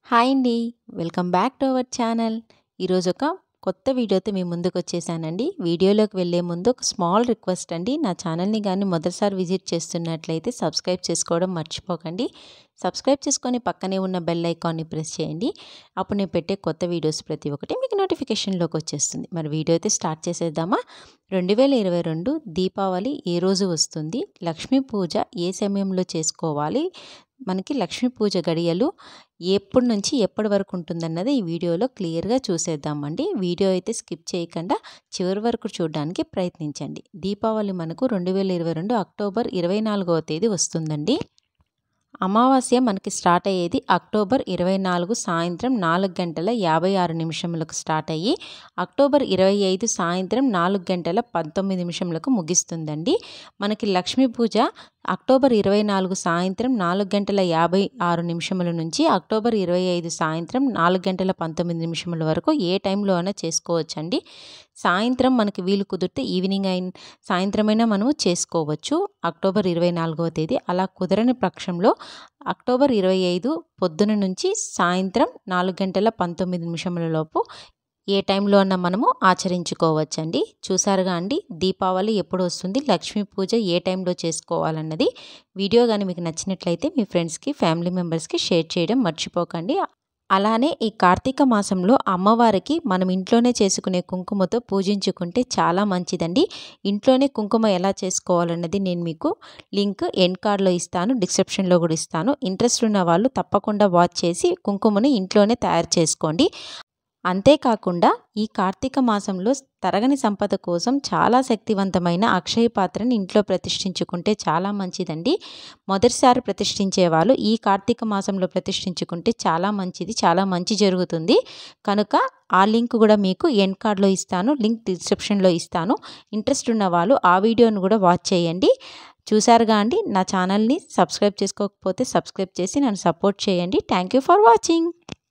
hi అండి welcome back to our channel ఈరోజు ఒక కొత్త వీడియోతో మీ ముందుకు వచ్చేసానండి వీడియోలోకి వెళ్ళే ముందు ఒక స్మాల్ రిక్వెస్ట్ అండి నా ఛానల్ని కానీ మొదటిసారి విజిట్ చేస్తున్నట్లయితే సబ్స్క్రైబ్ చేసుకోవడం మర్చిపోకండి సబ్స్క్రైబ్ చేసుకొని పక్కనే ఉన్న బెల్ ఐకాన్ని ప్రెస్ చేయండి అప్పుడు నేను పెట్టే కొత్త వీడియోస్ ప్రతి ఒక్కటి మీకు నోటిఫికేషన్లోకి వచ్చేస్తుంది మరి వీడియో అయితే స్టార్ట్ చేసేద్దామా రెండు వేల ఇరవై రెండు దీపావళి ఏ రోజు వస్తుంది లక్ష్మీ పూజ ఏ సమయంలో చేసుకోవాలి మనకి లక్ష్మీ పూజ గడియలు ఎప్పటి నుంచి ఎప్పటి వరకు ఉంటుందన్నది ఈ వీడియోలో క్లియర్గా చూసేద్దామండి వీడియో అయితే స్కిప్ చేయకుండా చివరి వరకు చూడడానికి ప్రయత్నించండి దీపావళి మనకు రెండు వేల ఇరవై రెండు అక్టోబర్ ఇరవై నాలుగవ తేదీ వస్తుందండి అమావాస్య మనకి స్టార్ట్ అయ్యేది అక్టోబర్ ఇరవై నాలుగు సాయంత్రం నాలుగు గంటల యాభై ఆరు నిమిషములకు స్టార్ట్ అయ్యి అక్టోబర్ ఇరవై ఐదు సాయంత్రం నాలుగు గంటల పంతొమ్మిది నిమిషములకు ముగిస్తుందండి మనకి లక్ష్మీ పూజ అక్టోబర్ ఇరవై నాలుగు సాయంత్రం నాలుగు గంటల యాభై ఆరు నిమిషముల నుంచి అక్టోబర్ ఇరవై ఐదు సాయంత్రం నాలుగు గంటల పంతొమ్మిది నిమిషముల వరకు ఏ టైంలో అయినా చేసుకోవచ్చండి సాయంత్రం మనకి వీలు కుదిరితే ఈవినింగ్ అయిన సాయంత్రమైనా మనము చేసుకోవచ్చు అక్టోబర్ ఇరవై నాలుగవ తేదీ అలా కుదరని పక్షంలో అక్టోబర్ ఇరవై ఐదు పొద్దున నుంచి సాయంత్రం నాలుగు గంటల పంతొమ్మిది నిమిషముల లోపు ఏ టైంలో అన్నా మనము ఆచరించుకోవచ్చండి చూసారుగా అండి దీపావళి ఎప్పుడు వస్తుంది లక్ష్మీ పూజ ఏ టైంలో చేసుకోవాలన్నది వీడియో కానీ మీకు నచ్చినట్లయితే మీ ఫ్రెండ్స్కి ఫ్యామిలీ మెంబర్స్కి షేర్ చేయడం మర్చిపోకండి అలానే ఈ కార్తీక మాసంలో అమ్మవారికి మనం ఇంట్లోనే చేసుకునే కుంకుమతో పూజించుకుంటే చాలా మంచిదండి ఇంట్లోనే కుంకుమ ఎలా చేసుకోవాలన్నది నేను మీకు లింక్ ఎండ్ కార్డ్లో ఇస్తాను డిస్క్రిప్షన్లో కూడా ఇస్తాను ఇంట్రెస్ట్ ఉన్న వాళ్ళు తప్పకుండా వాచ్ చేసి కుంకుమని ఇంట్లోనే తయారు చేసుకోండి అంతేకాకుండా ఈ కార్తీక మాసంలో తరగని సంపద కోసం చాలా శక్తివంతమైన అక్షయ పాత్రని ఇంట్లో ప్రతిష్ఠించుకుంటే చాలా మంచిదండి మొదటిసారి ప్రతిష్ఠించే వాళ్ళు ఈ కార్తీక మాసంలో ప్రతిష్ఠించుకుంటే చాలా మంచిది చాలా మంచి జరుగుతుంది కనుక ఆ లింక్ కూడా మీకు ఎండ్ కార్డ్లో ఇస్తాను లింక్ డిస్క్రిప్షన్లో ఇస్తాను ఇంట్రెస్ట్ ఉన్న వాళ్ళు ఆ వీడియోను కూడా వాచ్ చేయండి చూసారుగా అండి నా ఛానల్ని సబ్స్క్రైబ్ చేసుకోకపోతే సబ్స్క్రైబ్ చేసి నన్ను సపోర్ట్ చేయండి థ్యాంక్ యూ ఫర్ వాచింగ్